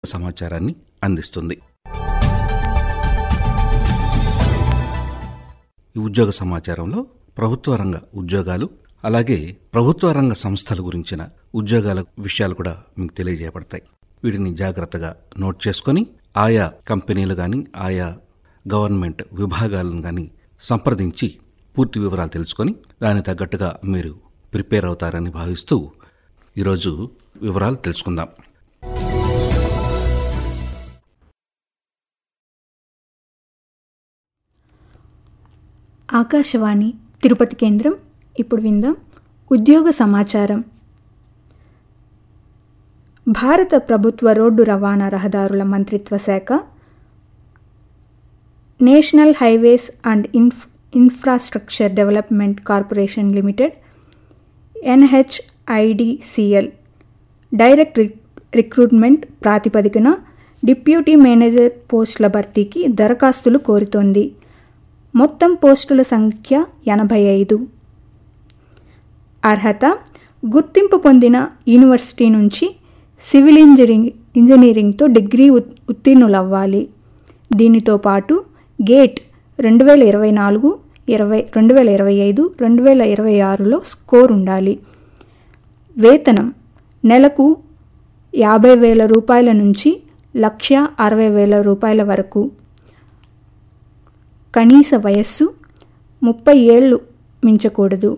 సమాచారాన్ని అందిస్తుంది ఈ ఉద్యోగ సమాచారంలో ప్రభుత్వ రంగ ఉద్యోగాలు అలాగే ప్రభుత్వ రంగ సంస్థల గురించిన ఉద్యోగాల విషయాలు కూడా మీకు తెలియజేయబడతాయి వీటిని జాగ్రత్తగా నోట్ చేసుకొని ఆయా కంపెనీలు కానీ ఆయా గవర్నమెంట్ విభాగాలను కానీ సంప్రదించి పూర్తి వివరాలు తెలుసుకొని దానికి తగ్గట్టుగా మీరు ప్రిపేర్ అవుతారని భావిస్తూ ఈరోజు వివరాలు తెలుసుకుందాం ఆకాశవాణి తిరుపతి కేంద్రం ఇప్పుడు విందాం ఉద్యోగ సమాచారం భారత ప్రభుత్వ రోడ్డు రవాణా రహదారుల మంత్రిత్వ శాఖ national highways and inf infrastructure development corporation limited NHIDCL direct re recruitment ప్రాతిపదికన డిప్యూటీ మేనేజర్ పోస్టుల భర్తీకి దరఖాస్తులు కోరుతోంది మొత్తం పోస్టుల సంఖ్య ఎనభై ఐదు అర్హత గుర్తింపు పొందిన యూనివర్సిటీ నుంచి సివిల్ ఇంజనీరింగ్ ఇంజనీరింగ్తో డిగ్రీ ఉత్ ఉత్తీర్ణులవ్వాలి దీనితో పాటు గేట్ రెండు వేల ఇరవై నాలుగు ఇరవై రెండు వేల ఇరవై ఐదు రెండు వేల ఇరవై ఆరులో స్కోర్ ఉండాలి వేతనం నెలకు యాభై వేల రూపాయల నుంచి లక్ష అరవై వేల రూపాయల వరకు కనీస వయస్సు ముప్పై ఏళ్ళు మించకూడదు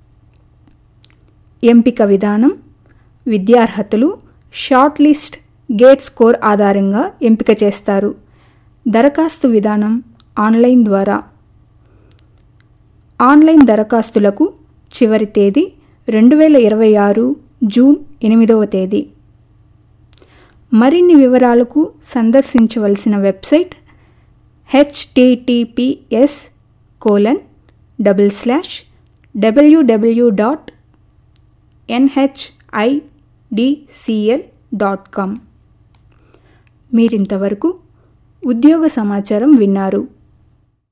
ఎంపిక విధానం విద్యార్హతలు షార్ట్ లిస్ట్ గేట్ స్కోర్ ఆధారంగా ఎంపిక చేస్తారు దరఖాస్తు విధానం ఆన్లైన్ ద్వారా ఆన్లైన్ దరఖాస్తులకు చివరి తేదీ రెండు వేల ఇరవై ఆరు జూన్ ఎనిమిదవ తేదీ మరిన్ని వివరాలకు సందర్శించవలసిన website HTTPS colon double slash WW dot NHIDCL dot com మీరింతవరకు ఉద్యోగ సమాచారం విన్నారు